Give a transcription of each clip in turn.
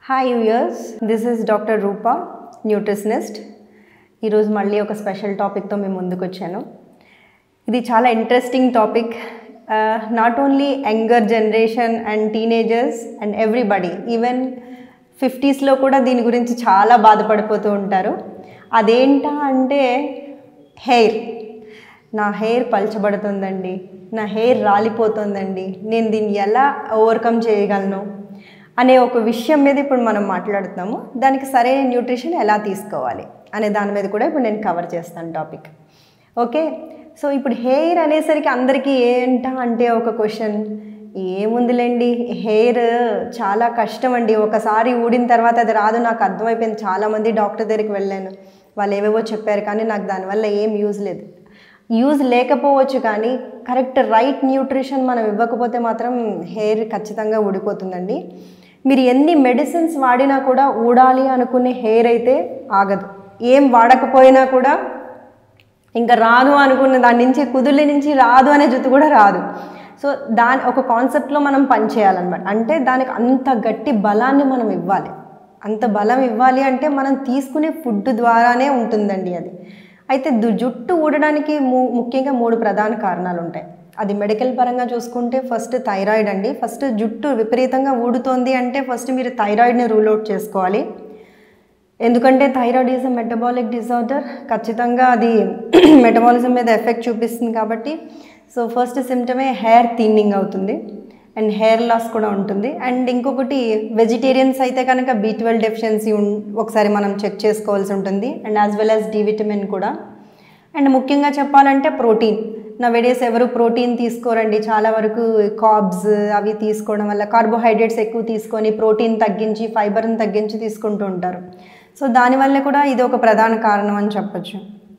hi yours this is doctor Rupa nutritionist ఈరోజు మళ్ళీ ఒక స్పెషల్ టాపిక్తో మేము ముందుకు వచ్చాను ఇది చాలా interesting topic not only younger generation and teenagers and everybody even ఫిఫ్టీస్లో కూడా దీని గురించి చాలా బాధపడిపోతూ ఉంటారు అదేంటా అంటే హెయిర్ నా హెయిర్ పలచబడుతుందండి నా హెయిర్ రాలిపోతుందండి నేను దీన్ని ఎలా ఓవర్కమ్ చేయగలను అనే ఒక విషయం మీద ఇప్పుడు మనం మాట్లాడుతున్నాము దానికి సరైన న్యూట్రిషన్ ఎలా తీసుకోవాలి అనే దాని మీద కూడా ఇప్పుడు నేను కవర్ చేస్తాను టాపిక్ ఓకే సో ఇప్పుడు హెయిర్ అనేసరికి అందరికీ ఏంటా అంటే ఒక క్వశ్చన్ ఏముందిలేండి హెయిర్ చాలా కష్టం అండి ఒకసారి ఊడిన తర్వాత అది రాదు నాకు అర్థమైపోయింది చాలామంది డాక్టర్ దగ్గరికి వెళ్ళాను వాళ్ళు ఏవేవో చెప్పారు కానీ నాకు దానివల్ల ఏం యూజ్ లేదు యూజ్ లేకపోవచ్చు కానీ కరెక్ట్ రైట్ న్యూట్రిషన్ మనం ఇవ్వకపోతే మాత్రం హెయిర్ ఖచ్చితంగా ఊడిపోతుందండి మీరు ఎన్ని మెడిసిన్స్ వాడినా కూడా ఊడాలి అనుకునే హెయిర్ అయితే ఆగదు ఏం వాడకపోయినా కూడా ఇంకా రాదు అనుకున్న దాని నుంచి కుదుళ్ళ నుంచి రాదు అనే జుత్తు కూడా రాదు సో దాని ఒక కాన్సెప్ట్లో మనం పనిచేయాలన్నమాట అంటే దానికి అంత గట్టి బలాన్ని మనం ఇవ్వాలి అంత బలం ఇవ్వాలి అంటే మనం తీసుకునే ఫుడ్ ద్వారానే ఉంటుందండి అది అయితే దు- జుట్టు ఊడడానికి ము ముఖ్యంగా మూడు ప్రధాన కారణాలు ఉంటాయి అది మెడికల్ పరంగా చూసుకుంటే ఫస్ట్ థైరాయిడ్ అండి ఫస్ట్ జుట్టు విపరీతంగా ఊడుతోంది అంటే ఫస్ట్ మీరు థైరాయిడ్ని రూల్ అవుట్ చేసుకోవాలి ఎందుకంటే thyroid is a metabolic disorder ఖచ్చితంగా అది మెటబాలిజం మీద ఎఫెక్ట్ చూపిస్తుంది కాబట్టి సో ఫస్ట్ సిమ్టమే హెయిర్ థిన్నింగ్ అవుతుంది అండ్ హెయిర్ లాస్ కూడా ఉంటుంది అండ్ ఇంకొకటి వెజిటేరియన్స్ అయితే కనుక బీ ట్వెల్వ్ డెఫిషియన్సీ ఒకసారి మనం చెక్ చేసుకోవాల్సి ఉంటుంది and as well as D vitamin కూడా అండ్ ముఖ్యంగా చెప్పాలంటే ప్రోటీన్ నా వెడేస్ ఎవరు ప్రోటీన్ తీసుకోరండి చాలా వరకు కార్బ్స్ అవి తీసుకోవడం వల్ల కార్బోహైడ్రేట్స్ ఎక్కువ తీసుకొని ప్రోటీన్ తగ్గించి ఫైబర్ని తగ్గించి తీసుకుంటూ ఉంటారు సో దానివల్ల కూడా ఇది ఒక ప్రధాన కారణం అని చెప్పొచ్చు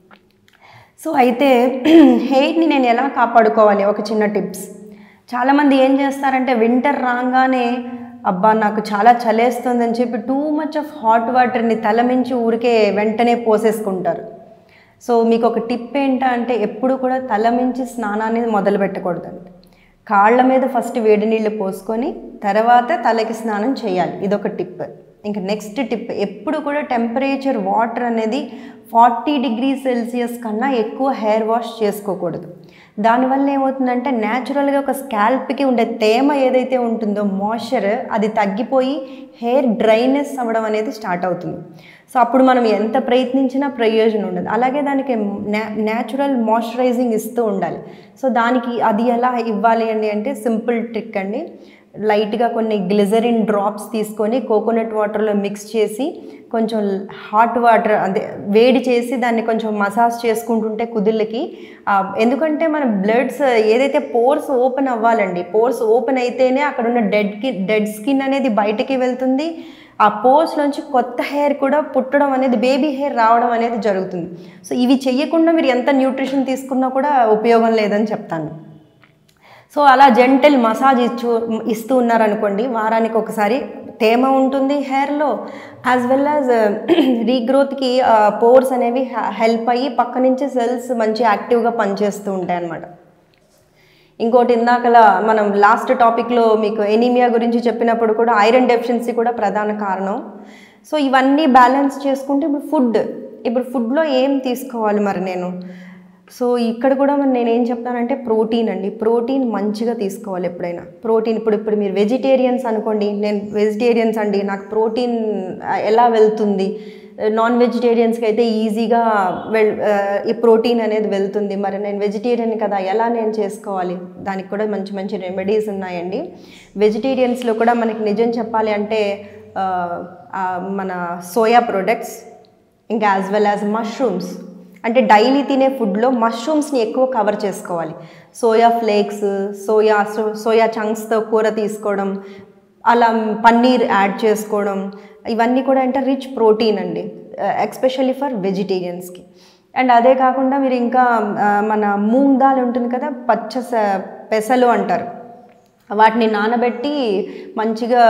సో అయితే హెయిర్ని నేను ఎలా కాపాడుకోవాలి ఒక చిన్న టిప్స్ చాలామంది ఏం చేస్తారంటే వింటర్ రాగానే అబ్బా నాకు చాలా చలేస్తుందని చెప్పి టూ మచ్ ఆఫ్ హాట్ వాటర్ని తలమించి ఊరికే వెంటనే పోసేసుకుంటారు సో మీకు ఒక టిప్ ఏంటంటే ఎప్పుడు కూడా తలమించి స్నానాన్ని మొదలు పెట్టకూడదండి కాళ్ళ మీద ఫస్ట్ వేడి నీళ్ళు పోసుకొని తర్వాత తలకి స్నానం చేయాలి ఇదొక టిప్ ఇంకా నెక్స్ట్ టిప్ ఎప్పుడు కూడా టెంపరేచర్ వాటర్ అనేది ఫార్టీ డిగ్రీ సెల్సియస్ కన్నా ఎక్కువ హెయిర్ వాష్ చేసుకోకూడదు దానివల్ల ఏమవుతుందంటే న్యాచురల్గా ఒక స్కాల్ప్కి ఉండే తేమ ఏదైతే ఉంటుందో మాయిశ్చర్ అది తగ్గిపోయి హెయిర్ డ్రైనెస్ అవ్వడం అనేది స్టార్ట్ అవుతుంది సో అప్పుడు మనం ఎంత ప్రయత్నించినా ప్రయోజనం ఉండదు అలాగే దానికి న్యా న్యాచురల్ మాయిశ్చరైజింగ్ ఇస్తూ ఉండాలి సో దానికి అది ఎలా ఇవ్వాలి అండి అంటే సింపుల్ ట్రిక్ అండి లైట్గా కొన్ని గ్లిజరిన్ డ్రాప్స్ తీసుకొని కోకోనట్ వాటర్లో మిక్స్ చేసి కొంచెం హాట్ వాటర్ అదే వేడి చేసి దాన్ని కొంచెం మసాజ్ చేసుకుంటుంటే కుదుళ్ళకి ఆ, ఎందుకంటే మన బ్లడ్స్ ఏదైతే పోర్స్ ఓపెన్ అవ్వాలండి పోర్స్ ఓపెన్ అయితేనే అక్కడ ఉన్న డెడ్కి డెడ్ స్కిన్ అనేది బయటికి వెళ్తుంది ఆ పోర్స్ నుంచి కొత్త హెయిర్ కూడా పుట్టడం అనేది బేబీ హెయిర్ రావడం అనేది జరుగుతుంది సో ఇవి చెయ్యకుండా మీరు ఎంత న్యూట్రిషన్ తీసుకున్నా కూడా ఉపయోగం లేదని చెప్తాను సో అలా జెంటల్ మసాజ్ ఇచ్చు ఇస్తూ ఉన్నారనుకోండి వారానికి ఒకసారి తేమ ఉంటుంది హెయిర్లో యాజ్ వెల్ యాజ్ రీగ్రోత్కి పోర్స్ అనేవి హెల్ప్ అయ్యి పక్క నుంచి సెల్స్ మంచి యాక్టివ్గా పనిచేస్తూ ఉంటాయి అన్నమాట ఇంకోటి ఇందాకలా మనం లాస్ట్ టాపిక్లో మీకు ఎనీమియా గురించి చెప్పినప్పుడు కూడా ఐరన్ డెఫిషియన్సీ కూడా ప్రధాన కారణం సో ఇవన్నీ బ్యాలెన్స్ చేసుకుంటే ఇప్పుడు ఫుడ్ ఇప్పుడు ఫుడ్లో ఏం తీసుకోవాలి మరి నేను సో ఇక్కడ కూడా మరి నేను ఏం చెప్తానంటే ప్రోటీన్ అండి ప్రోటీన్ మంచిగా తీసుకోవాలి ఎప్పుడైనా ప్రోటీన్ ఇప్పుడు ఇప్పుడు మీరు వెజిటేరియన్స్ అనుకోండి నేను వెజిటేరియన్స్ అండి నాకు ప్రోటీన్ ఆ, ఎలా వెళ్తుంది నాన్ వెజిటేరియన్స్కి అయితే ఈజీగా వెల్ ఆ, ఈ ప్రోటీన్ అనేది వెళ్తుంది మరి నేను వెజిటేరియన్ కదా ఎలా నేను చేసుకోవాలి దానికి కూడా మంచి మంచి రెమెడీస్ ఉన్నాయండి వెజిటేరియన్స్లో కూడా మనకి నిజం చెప్పాలి అంటే ఆ, ఆ, మన సోయా ప్రొడక్ట్స్ ఇంకా యాజ్ వెల్ యాజ్ మష్రూమ్స్ అంటే డైలీ తినే ఫుడ్లో మష్రూమ్స్ని ఎక్కువ కవర్ చేసుకోవాలి సోయా ఫ్లేక్స్ సోయా సో- సోయా చంక్స్తో కూర తీసుకోవడం అలా పన్నీర్ యాడ్ చేసుకోవడం ఇవన్నీ కూడా అంటే రిచ్ ప్రోటీన్ అండి ఎక్స్పెషల్లీ ఫర్ వెజిటేరియన్స్కి అండ్ అదే కాకుండా మీరు ఇంకా ఆ, మన మూంగ్ దాల్ ఉంటుంది కదా పచ్చ స- పెసలు అంటారు వాటిని నానబెట్టి మంచిగా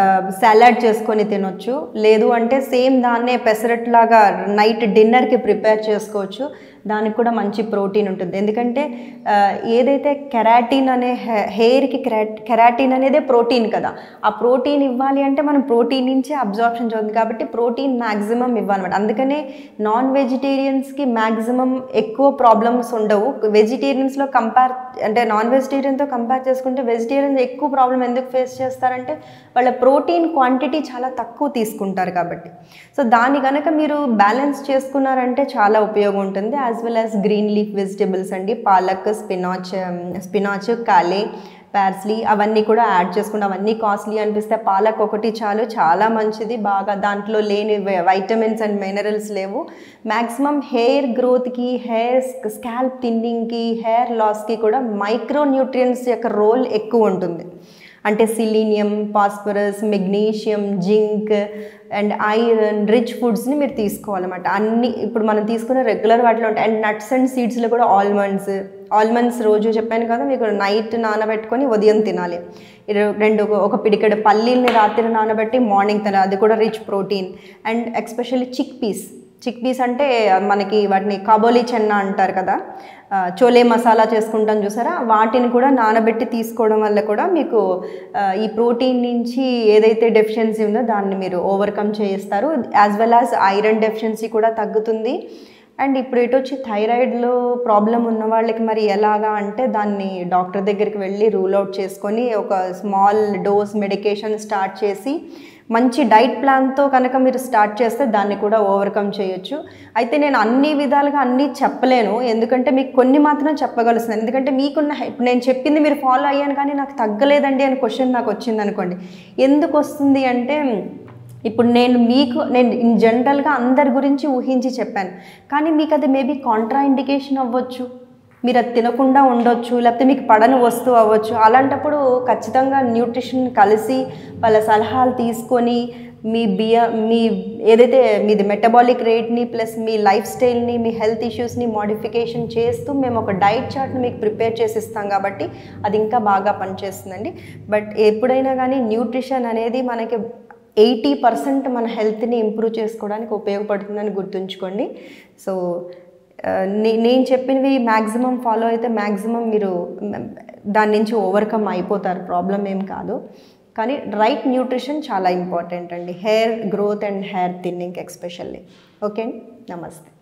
సలాడ్ చేసుకొని తినొచ్చు లేదు అంటే సేమ్ దాన్నే పెసరట్లాగా నైట్ డిన్నర్కి ప్రిపేర్ చేసుకోవచ్చు దానికి కూడా మంచి ప్రోటీన్ ఉంటుంది ఎందుకంటే ఆ, ఏదైతే కెరాటిన్ అనే హెయిర్కి కెరాటిన్ అనేదే ప్రోటీన్ కదా ఆ ప్రోటీన్ ఇవ్వాలి అంటే మనం ప్రోటీన్ నుంచే అబ్జార్ప్షన్ చదువుతుంది కాబట్టి ప్రోటీన్ మ్యాక్సిమం ఇవ్వాలన్నమాట అందుకనే నాన్ వెజిటేరియన్స్కి మ్యాక్సిమం ఎక్కువ ప్రాబ్లమ్స్ ఉండవు వెజిటేరియన్స్లో కంపేర్ అంటే నాన్ వెజిటేరియన్తో కంపేర్ చేసుకుంటే వెజిటేరియన్స్ ఎక్కువ ప్రాబ్లం ఎందుకు ఫేస్ చేస్తారంటే వాళ్ళ ప్రోటీన్ క్వాంటిటీ చాలా తక్కువ తీసుకుంటారు కాబట్టి సో దాన్ని కనుక మీరు బ్యాలెన్స్ చేసుకున్నారంటే చాలా ఉపయోగం ఉంటుంది as well as green leaf vegetables అండి palak spinach spinach kale parsley అవన్నీ కూడా యాడ్ చేసుకుంటే అవన్నీ కాస్ట్లీ అనిపిస్తే పాలక్ ఒకటి చాలు చాలా మంచిది బాగా దాంట్లో లేని వైటమిన్స్ అండ్ మినరల్స్ లేవు మ్యాక్సిమం హెయిర్ గ్రోత్కి హెయిర్ స్కాల్ప్ థిన్నింగ్కి హెయిర్ లాస్కి కూడా మైక్రో న్యూట్రియన్స్ యొక్క రోల్ ఎక్కువ ఉంటుంది అంటే selenium phosphorus magnesium zinc and iron rich ఫుడ్స్ని మీరు తీసుకోవాలన్నమాట అన్ని ఇప్పుడు మనం తీసుకునే రెగ్యులర్ వాటిలో ఉంటాయి అండ్ నట్స్ అండ్ సీడ్స్లో కూడా ఆల్మండ్స్ ఆల్మండ్స్ రోజు చెప్పాను కదా మీకు నైట్ నానబెట్టుకొని ఉదయం తినాలి ఇరు- రెండు ఒక- ఒక పిడికెడు పల్లీల్ని రాత్రి నానబెట్టి మార్నింగ్ తినాలి అది కూడా rich protein and especially chick peas chick peas అంటే మనకి వాటిని కాబోలి చెన్న అంటారు కదా ఆ, చోలే మసాలా చేసుకుంటాం చూసారా వాటిని కూడా నానబెట్టి తీసుకోవడం వల్ల కూడా మీకు ఆ, ఈ ప్రోటీన్ నుంచి ఏదైతే డెఫిషియన్సీ ఉందో దాన్ని మీరు ఓవర్కమ్ చేస్తారు as well as iron deficiency కూడా తగ్గుతుంది అండ్ ఇప్పుడు ఇటు వచ్చి థైరాయిడ్లో ప్రాబ్లం ఉన్న వాళ్ళకి మరి ఎలాగా అంటే దాన్ని డాక్టర్ దగ్గరికి వెళ్ళి రూల్ అవుట్ చేసుకొని ఒక స్మాల్ డోస్ మెడికేషన్ స్టార్ట్ చేసి మంచి డైట్ ప్లాన్తో కనుక మీరు స్టార్ట్ చేస్తే దాన్ని కూడా ఓవర్కమ్ చేయొచ్చు అయితే నేను అన్ని విధాలుగా అన్నీ చెప్పలేను ఎందుకంటే మీకు కొన్ని మాత్రం చెప్పగలుగుతున్నాను ఎందుకంటే మీకున్న ఇప్పుడు నేను చెప్పింది మీరు ఫాలో అయ్యాను కానీ నాకు తగ్గలేదండి అని క్వశ్చన్ నాకు వచ్చింది అనుకోండి ఎందుకు వస్తుంది అంటే ఇప్పుడు నేను మీకు నేను ఇన్ జనరల్గా అందరి గురించి ఊహించి చెప్పాను కానీ మీకు అది మేబీ కాంట్రా ఇండికేషన్ అవ్వచ్చు మీరు అది తినకుండా ఉండొచ్చు లేకపోతే మీకు పడని వస్తువు అవ్వచ్చు అలాంటప్పుడు ఖచ్చితంగా న్యూట్రిషన్ కలిసి వాళ్ళ సలహాలు తీసుకొని మీ బియ మీ ఏదైతే మీది మెటబాలిక్ రేట్ని ప్లస్ మీ లైఫ్ స్టైల్ని మీ హెల్త్ ఇష్యూస్ని మోడిఫికేషన్ చేస్తూ మేము ఒక డైట్ చార్ట్ని మీకు ప్రిపేర్ చేసి ఇస్తాం కాబట్టి అది ఇంకా బాగా పనిచేస్తుందండి బట్ ఎప్పుడైనా కానీ న్యూట్రిషన్ అనేది మనకి ఎయిటీ పర్సెంట్ మన హెల్త్ని ఇంప్రూవ్ చేసుకోవడానికి ఉపయోగపడుతుందని గుర్తుంచుకోండి సో ఆ, నే- నేను చెప్పినవి మ్యాక్సిమం ఫాలో అయితే మ్యాక్సిమం మీరు మ్, దాని నుంచి ఓవర్కమ్ అయిపోతారు ప్రాబ్లం ఏం కాదు కానీ రైట్ న్యూట్రిషన్ చాలా ఇంపార్టెంట్ అండి hair growth and hair thinning especially okay అండి నమస్తే